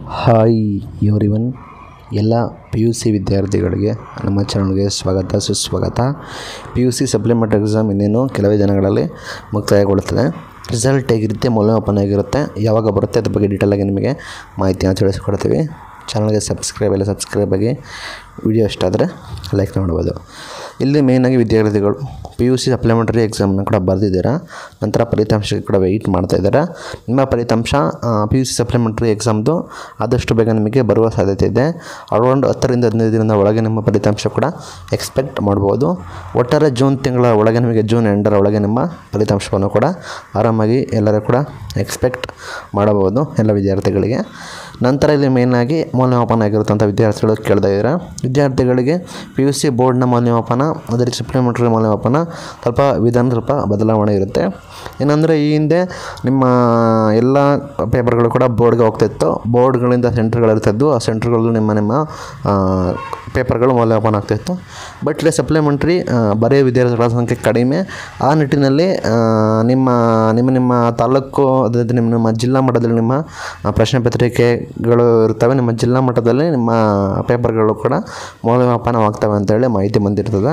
hi everyone ಎಲ್ಲ P U C ವಿದ್ಯಾರ್ಥಿಗಳಿಗೆ ನಮ್ಮ ಚಾನಲ್ಗೆ ಸ್ವಾಗತ ಸುಸ್ವಾಗತ P U C supplement exam ಇನ್ನೇನು ಕೆಲವೇ ದಿನಗಳಲ್ಲಿ ಮುಕ್ತಾಯಗೊಳ್ಳುತ್ತದೆ ರಿಸಲ್ಟ್ ಹೇಗಿರುತ್ತೆ ಮೌಲ್ಯಮಾಪನ ಹೇಗಿರುತ್ತೆ ಯಾವಾಗ ಬರುತ್ತೆ ಅದ್ರ ಬಗ್ಗೆ ಡೀಟೇಲಾಗಿ ನಿಮಗೆ ಮಾಹಿತಿಯನ್ನು ತಿಳಿಸ್ಕೊಡ್ತೀವಿ ಚಾನಲ್ಗೆ ಸಬ್ಸ್ಕ್ರೈಬ್ ಎಲ್ಲ ಸಬ್ಸ್ಕ್ರೈಬ್ ಆಗಿ ವಿಡಿಯೋ ಇಷ್ಟ ಆದರೆ ಲೈಕ್ ಮಾಡ್ಬೋದು ಇಲ್ಲಿ ಮೇಯ್ನಾಗಿ ವಿದ್ಯಾರ್ಥಿಗಳು ಪಿ ಯು ಸಿ ಸಪ್ಲಿಮೆಂಟರಿ ಎಕ್ಸಾಮ್ನ ಕೂಡ ಬರೆದಿದ್ದೀರಾ ನಂತರ ಫಲಿತಾಂಶಕ್ಕೆ ಕೂಡ ವೆಯ್ಟ್ ಮಾಡ್ತಾ ಇದ್ದಾರೆ ನಿಮ್ಮ ಫಲಿತಾಂಶ ಪಿ ಯು ಸಿ ಸಪ್ಲಿಮೆಂಟರಿ ಎಕ್ಸಾಮ್ದು ಆದಷ್ಟು ಬೇಗ ನಿಮಗೆ ಬರುವ ಸಾಧ್ಯತೆ ಇದೆ ಅರೌಂಡ್ ಹತ್ತರಿಂದ ಹದಿನೈದು ದಿನದ ಒಳಗೆ ನಿಮ್ಮ ಫಲಿತಾಂಶ ಕೂಡ ಎಕ್ಸ್ಪೆಕ್ಟ್ ಮಾಡ್ಬೋದು ಒಟ್ಟಾರೆ ಜೂನ್ ತಿಂಗಳ ಒಳಗೆ ನಿಮಗೆ ಜೂನ್ ಎಂಟರ ಒಳಗೆ ನಿಮ್ಮ ಫಲಿತಾಂಶವನ್ನು ಕೂಡ ಆರಾಮಾಗಿ ಎಲ್ಲರೂ ಕೂಡ ಎಕ್ಸ್ಪೆಕ್ಟ್ ಮಾಡಬಹುದು ಎಲ್ಲ ವಿದ್ಯಾರ್ಥಿಗಳಿಗೆ ನಂತರ ಇಲ್ಲಿ ಮೇಯ್ನಾಗಿ ಮೌಲ್ಯಮಾಪನ ಆಗಿರುತ್ತಂಥ ವಿದ್ಯಾರ್ಥಿಗಳು ಕೇಳ್ತಾ ಇದ್ದಾರೆ ವಿದ್ಯಾರ್ಥಿಗಳಿಗೆ ಪಿ ಯು ಸಿ ಬೋರ್ಡ್ನ ಮೌಲ್ಯಮಾಪನ ಅದೇ ರೀತಿ ಸಪ್ಲಿಮೆಂಟ್ರಿ ಮೌಲ್ಯಮಾಪನ ಸ್ವಲ್ಪ ವಿಧಾನ ಸ್ವಲ್ಪ ಬದಲಾವಣೆ ಇರುತ್ತೆ ಏನಂದರೆ ಈ ಹಿಂದೆ ನಿಮ್ಮ ಎಲ್ಲ ಪೇಪರ್ಗಳು ಕೂಡ ಬೋರ್ಡ್ಗೆ ಹೋಗ್ತಿತ್ತು ಬೋರ್ಡ್ಗಳಿಂದ ಸೆಂಟ್ರ್ಗಳು ಇರ್ತಿದ್ವು ಆ ಸೆಂಟ್ರ್ಗಳು ನಿಮ್ಮ ನಿಮ್ಮ ಆ, ಪೇಪರ್ಗಳು ಮೌಲ್ಯಮಾಪನ ಆಗ್ತಾಯಿತ್ತು ಬಟ್ ಇಲ್ಲಿ ಸಪ್ಲಿಮೆಂಟ್ರಿ ಬರೆಯೋ ವಿದ್ಯಾರ್ಥಿಗಳ ಸಂಖ್ಯೆ ಕಡಿಮೆ ಆ ನಿಟ್ಟಿನಲ್ಲಿ ಆ, ನಿಮ್ಮ ನಿಮ್ಮ ನಿಮ್ಮ ತಾಲೂಕು ಅದೇ ರೀತಿ ನಿಮ್ಮ ನಿಮ್ಮ ಜಿಲ್ಲಾ ಮಟ್ಟದಲ್ಲಿ ನಿಮ್ಮ ಆ, ಪ್ರಶ್ನೆ ಪತ್ರಿಕೆಗಳು ಇರ್ತವೆ ನಿಮ್ಮ ಜಿಲ್ಲಾ ಮಟ್ಟದಲ್ಲಿ ನಿಮ್ಮ ಪೇಪರ್ಗಳು ಕೂಡ ಮೌಲ್ಯಮಾಪನವಾಗ್ತವೆ ಅಂತೇಳಿ ಮಾಹಿತಿ ಬಂದಿರ್ತದೆ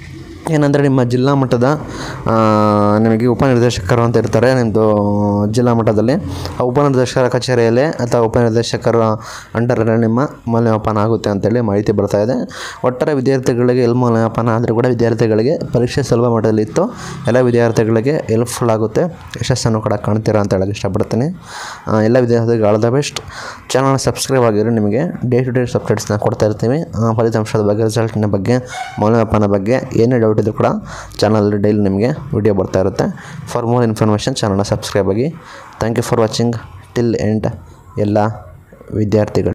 ಏನಂದರೆ ನಿಮ್ಮ ಜಿಲ್ಲಾ ಮಟ್ಟದ ಆ, ನಿಮಗೆ ಉಪನಿರ್ದೇಶಕರು ಅಂತ ಇರ್ತಾರೆ ನಿಮ್ಮದು ಜಿಲ್ಲಾ ಮಟ್ಟದಲ್ಲಿ ಆ ಉಪನಿರ್ದೇಶಕರ ಕಚೇರಿಯಲ್ಲಿ ಅಥವಾ ಉಪನಿರ್ದೇಶಕರ ಅಂಡರಲ್ಲಿ ನಿಮ್ಮ ಮೌಲ್ಯಮಾಪನ ಆಗುತ್ತೆ ಅಂತೇಳಿ ಮಾಹಿತಿ ಬರ್ತಾ ಇದೆ ಒಟ್ಟಾರೆ ವಿದ್ಯಾರ್ಥಿಗಳಿಗೆ ಎಲ್ಲಿ ಮೌಲ್ಯಮಾಪನ ಆದರೂ ಕೂಡ ವಿದ್ಯಾರ್ಥಿಗಳಿಗೆ ಪರೀಕ್ಷೆ ಸುಲಭ ಮಟ್ಟದಲ್ಲಿ ಇತ್ತು ಎಲ್ಲ ವಿದ್ಯಾರ್ಥಿಗಳಿಗೆ ಹೆಲ್ಪ್ಫುಲ್ ಆಗುತ್ತೆ ಯಶಸ್ಸನ್ನು ಕೂಡ ಕಾಣ್ತೀರಾ ಅಂತ ಹೇಳಕ್ಕೆ ಇಷ್ಟಪಡ್ತೀನಿ ಆ, ಎಲ್ಲ ವಿದ್ಯಾರ್ಥಿಗಳಿಗೆ all the best channel subscribe ಆಗಿರೋ ನಿಮಗೆ ಡೇ ಟು ಡೇ ಅಪ್ಡೇಟ್ಸ್ನ ಕೊಡ್ತಾ ಇರ್ತೀವಿ ಆ, ಫಲಿತಾಂಶದ ಬಗ್ಗೆ ರಿಸಲ್ಟಿನ ಬಗ್ಗೆ ಮೌಲ್ಯಮಾಪನ ಬಗ್ಗೆ ಏನೇ ಡೌಟ್ ಇದ್ರೂ ಕೂಡ ಚಾನಲಲ್ಲಿ ಡೈಲಿ ನಿಮಗೆ ವಿಡಿಯೋ ಬರ್ತಾ ಇರುತ್ತೆ ಫಾರ್ ಮೋರ್ ಇನ್ಫಾರ್ಮೇಷನ್ ಚಾನಲ್ನ ಸಬ್ಸ್ಕ್ರೈಬ್ ಆಗಿ thank you for watching till end ಎಲ್ಲ ವಿದ್ಯಾರ್ಥಿಗಳು